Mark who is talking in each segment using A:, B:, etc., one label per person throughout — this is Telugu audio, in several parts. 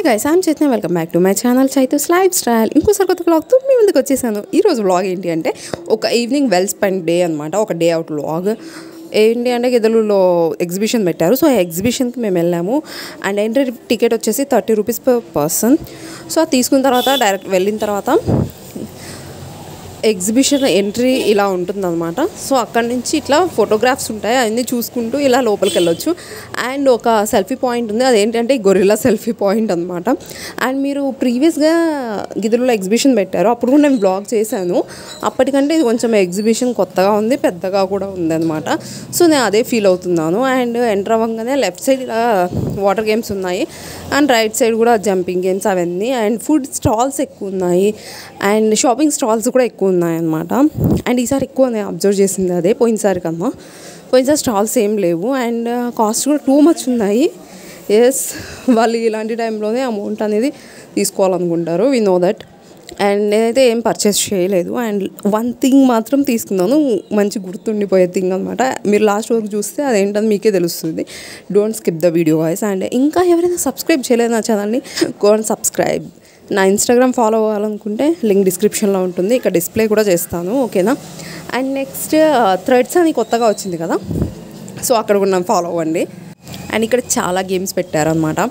A: hey guys I'm Chaitanya welcome back to my channel Chaitu's lifestyle ఇంకోసారి కొత్త వ్లాగ్తో మీ ముందుకు వచ్చేసాను ఈరోజు వ్లాగ్ ఏంటి అంటే ఒక ఈవినింగ్ వెల్ స్పెండ్ డే అనమాట ఒక డే అవుట్ వ్లాగ్ ఏంటి అంటే గిద్దలులో ఎగ్జిబిషన్ పెట్టారు సో ఆ ఎగ్జిబిషన్కి మేము వెళ్ళాము అండ్ ఎంట్రీ టికెట్ వచ్చేసి thirty rupees per person so అది తీసుకున్న తర్వాత డైరెక్ట్ వెళ్ళిన తర్వాత ఎగ్జిబిషన్ ఎంట్రీ ఇలా ఉంటుందన్నమాట సో అక్కడ నుంచి ఇట్లా ఫోటోగ్రాఫ్స్ ఉంటాయి అవన్నీ చూసుకుంటూ ఇలా లోపలికి వెళ్ళొచ్చు అండ్ ఒక సెల్ఫీ పాయింట్ ఉంది అదేంటంటే గొరిల్లా సెల్ఫీ పాయింట్ అనమాట అండ్ మీరు ప్రీవియస్గా గిదురులో ఎగ్జిబిషన్ పెట్టారు అప్పుడు కూడా నేను బ్లాగ్ చేశాను అప్పటికంటే ఇది కొంచెం ఎగ్జిబిషన్ కొత్తగా ఉంది పెద్దగా కూడా ఉంది అనమాట సో నేను అదే ఫీల్ అవుతున్నాను అండ్ ఎంటర్ అవ్వగానే లెఫ్ట్ సైడ్ ఇలా వాటర్ గేమ్స్ ఉన్నాయి అండ్ రైట్ సైడ్ కూడా జంపింగ్ గేమ్స్ అవన్నీ అండ్ ఫుడ్ స్టాల్స్ ఎక్కువ ఉన్నాయి అండ్ షాపింగ్ స్టాల్స్ కూడా ఎక్కువ ఉన్నాయి అనమాట అండ్ ఈసారి ఎక్కువ నేను అబ్జర్వ్ చేసింది అదే పోయినసారి కన్నా పోయినసారి స్టాల్స్ ఏం లేవు అండ్ కాస్ట్ కూడా టూ మచ్ ఉన్నాయి ఎస్ వాళ్ళు ఇలాంటి టైంలోనే అమౌంట్ అనేది తీసుకోవాలనుకుంటారు వి నో దట్ అండ్ నేనైతే ఏం పర్చేస్ చేయలేదు అండ్ వన్ థింగ్ మాత్రం తీసుకున్నాను మంచి గుర్తుండిపోయే థింగ్ అనమాట మీరు లాస్ట్ వరకు చూస్తే అదేంటని మీకే తెలుస్తుంది don't skip the video voice and ఇంకా ఎవరైనా సబ్స్క్రైబ్ చేయలేదు నా ఛానల్ని గోన్ సబ్స్క్రైబ్ నా ఇన్స్టాగ్రామ్ ఫాలో అవ్వాలనుకుంటే లింక్ డిస్క్రిప్షన్లో ఉంటుంది ఇక్కడ డిస్ప్లే కూడా చేస్తాను ఓకేనా అండ్ నెక్స్ట్ థ్రెడ్స్ అని కొత్తగా వచ్చింది కదా సో అక్కడ కూడా నన్ను ఫాలో అవ్వండి అండ్ ఇక్కడ చాలా గేమ్స్ పెట్టారనమాట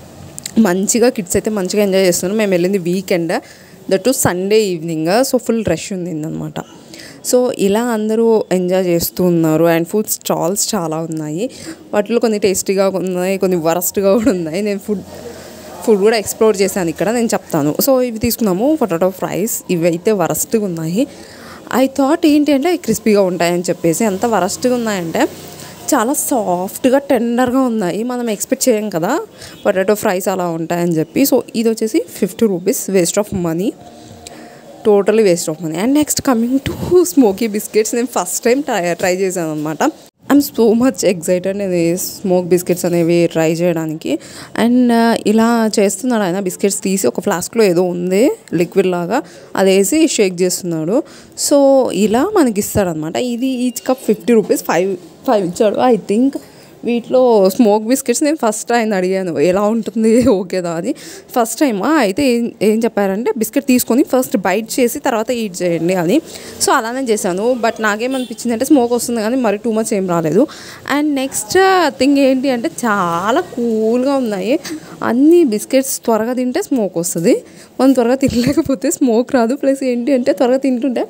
A: మంచిగా కిడ్స్ అయితే మంచిగా ఎంజాయ్ చేస్తున్నారు మేము వెళ్ళింది weekend that Sunday evening so full rush ఉంది అనమాట సో ఇలా అందరూ ఎంజాయ్ చేస్తూ ఉన్నారు అండ్ ఫుడ్ స్టాల్స్ చాలా ఉన్నాయి వాటిలో కొన్ని టేస్టీగా ఉన్నాయి కొన్ని వరస్ట్గా కూడా ఉన్నాయి నేను ఫుడ్ ఫుడ్ కూడా ఎక్స్ప్లోర్ చేశాను ఇక్కడ నేను చెప్తాను సో ఇవి తీసుకున్నాము పొటాటో ఫ్రైస్ ఇవి అయితే వరస్ట్గా ఉన్నాయి ఐ థాట్ ఏంటి అంటే క్రిస్పీగా ఉంటాయని చెప్పేసి ఎంత వరస్ట్గా ఉన్నాయంటే చాలా సాఫ్ట్గా టెండర్గా ఉన్నాయి మనం ఎక్స్పెక్ట్ చేయం కదా పొటాటో ఫ్రైస్ అలా ఉంటాయని చెప్పి సో ఇది వచ్చేసి fifty rupees waste of money totally waste of money and next coming to smoky biscuits నేను ఫస్ట్ టైం ట్రై ట్రై చేశాను అనమాట ఐఎమ్ సో మచ్ ఎక్సైటెడ్ నేను స్మోక్ బిస్కెట్స్ అనేవి ట్రై చేయడానికి అండ్ ఇలా చేస్తున్నాడు ఆయన బిస్కెట్స్ తీసి ఒక ఫ్లాస్క్లో ఏదో ఉంది లిక్విడ్ లాగా అది వేసి షేక్ చేస్తున్నాడు సో ఇలా మనకి ఇస్తాడనమాట ఇది each cup fifty rupees five five ఇచ్చాడు ఐ థింక్ వీటిలో స్మోక్ బిస్కెట్స్ నేను ఫస్ట్ ఆయన అడిగాను ఎలా ఉంటుంది ఓకేదా అని ఫస్ట్ టైం అయితే ఏం ఏం చెప్పారంటే బిస్కెట్ తీసుకొని ఫస్ట్ బైట్ చేసి తర్వాత ఈట్ చేయండి అని సో అలానే చేశాను బట్ నాకేమనిపించింది అంటే స్మోక్ వస్తుంది కానీ మరి టూ మచ్ ఏం రాలేదు అండ్ నెక్స్ట్ థింగ్ ఏంటి అంటే చాలా కూల్గా ఉన్నాయి అన్ని బిస్కెట్స్ త్వరగా తింటే స్మోక్ వస్తుంది మనం త్వరగా తినలేకపోతే స్మోక్ రాదు ప్లస్ ఏంటి అంటే త్వరగా తింటుంటే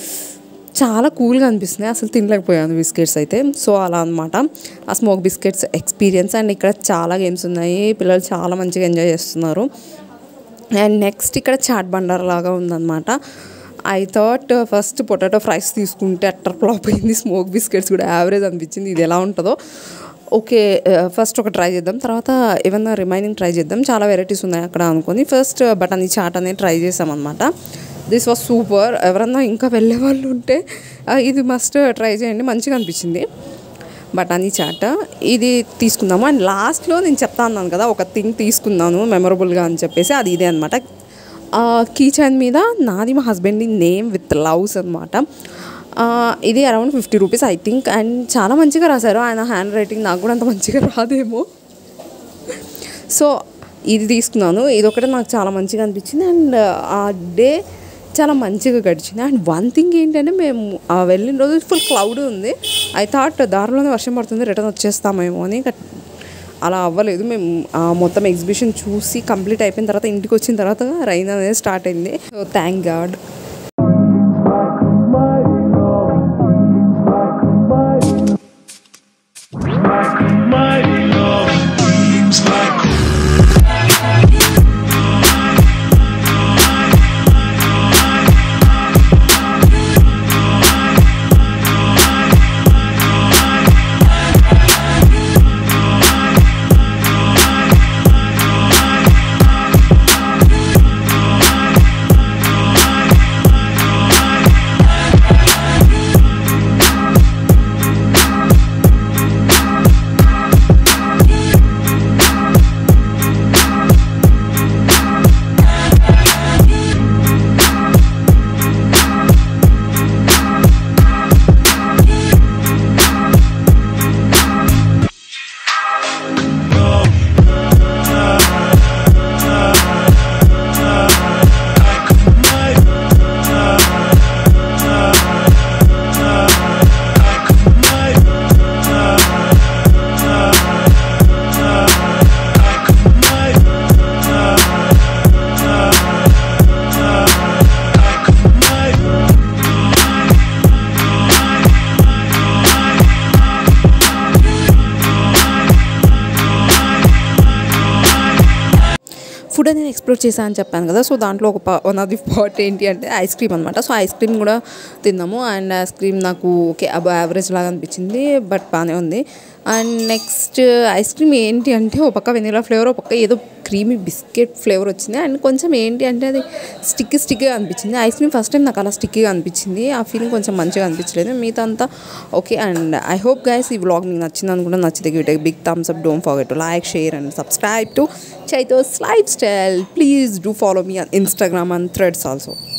A: చాలా కూల్గా అనిపిస్తుంది అసలు తినలేకపోయాను బిస్కెట్స్ అయితే సో అలా అనమాట ఆ స్మోక్ బిస్కెట్స్ ఎక్స్పీరియన్స్ అండ్ ఇక్కడ చాలా గేమ్స్ ఉన్నాయి పిల్లలు చాలా మంచిగా ఎంజాయ్ చేస్తున్నారు అండ్ నెక్స్ట్ ఇక్కడ చాట్ బండర్ లాగా ఉందన్నమాట I thought first potato fries తీసుకుంటే అట్టర్ ఫ్లాప్ అయింది స్మోక్ బిస్కెట్స్ కూడా యావరేజ్ అనిపించింది ఇది ఎలా ఉంటుందో ఓకే ఫస్ట్ ఒక ట్రై చేద్దాం తర్వాత ఏమన్నా రిమైనింగ్ ట్రై చేద్దాం చాలా వెరైటీస్ ఉన్నాయి అక్కడ అనుకొని ఫస్ట్ బటానీ చాట్ అనేది ట్రై చేసామన్నమాట దిస్ వాజ్ సూపర్ ఎవరన్నా ఇంకా వెళ్ళే వాళ్ళు ఉంటే ఇది మస్ట్ ట్రై చేయండి మంచిగా అనిపించింది బటానీ చాట్ ఇది తీసుకుందాము అండ్ లాస్ట్లో నేను చెప్తా అన్నాను కదా ఒక థింగ్ తీసుకున్నాను మెమరబుల్గా అని చెప్పేసి అది ఇదే అనమాట కీ చైన్ మీద నాది మా హస్బెండ్ని నేమ్ విత్ లవ్స్ అనమాట ఇది around fifty rupees I think and చాలా మంచిగా రాశారు ఆయన హ్యాండ్ రైటింగ్ నాకు కూడా అంత మంచిగా రాదేమో సో ఇది తీసుకున్నాను ఇది ఒకటే నాకు చాలా మంచిగా అనిపించింది అండ్ ఆ డే చాలా మంచిగా గడిచింది అండ్ వన్ థింగ్ ఏంటంటే మేము వెళ్ళిన రోజు ఫుల్ క్లౌడ్ ఉంది ఐ థాట్ దారిలోనే వర్షం పడుతుంది రిటర్న్ వచ్చేస్తామేమో అని అలా అవ్వలేదు మేము మొత్తం ఎగ్జిబిషన్ చూసి కంప్లీట్ అయిపోయిన తర్వాత ఇంటికి వచ్చిన తర్వాత రైన్ అనేది స్టార్ట్ అయింది so thank God
B: Mighty love seems like
A: food అనేది ఎక్స్ప్లోర్ చేశాను అని చెప్పాను కదా సో దాంట్లో ఒక వన్ ఆఫ్ ది పార్ట్ ఏంటి అంటే ఐస్ క్రీమ్ అనమాట సో ఐస్ క్రీమ్ కూడా తిన్నాము అండ్ ఐస్ క్రీమ్ నాకు ఓకే అబో యావరేజ్ లాగా అనిపించింది బట్ బాగానే ఉంది అండ్ నెక్స్ట్ ఐస్ క్రీమ్ ఏంటి అంటే ఒక పక్క వెనిలా ఫ్లేవర్ ఒక పక్క ఏదో క్రీమీ బిస్కెట్ ఫ్లేవర్ వచ్చింది అండ్ కొంచెం ఏంటి అంటే అది స్టిక్ స్టిక్గా అనిపించింది ఐస్ క్రీమ్ ఫస్ట్ టైం నాకు అలా స్టిక్గా అనిపించింది ఆ ఫీలింగ్ కొంచెం మంచిగా అనిపించలేదు మిగతా అంతా okay and I hope guys ఈ వ్లాగ్ మీకు నచ్చింది అనుకుంటే నచ్చితే get big thumbs up don't forget to like share and subscribe to Chaitu's lifestyle please do follow me on Instagram and Threads also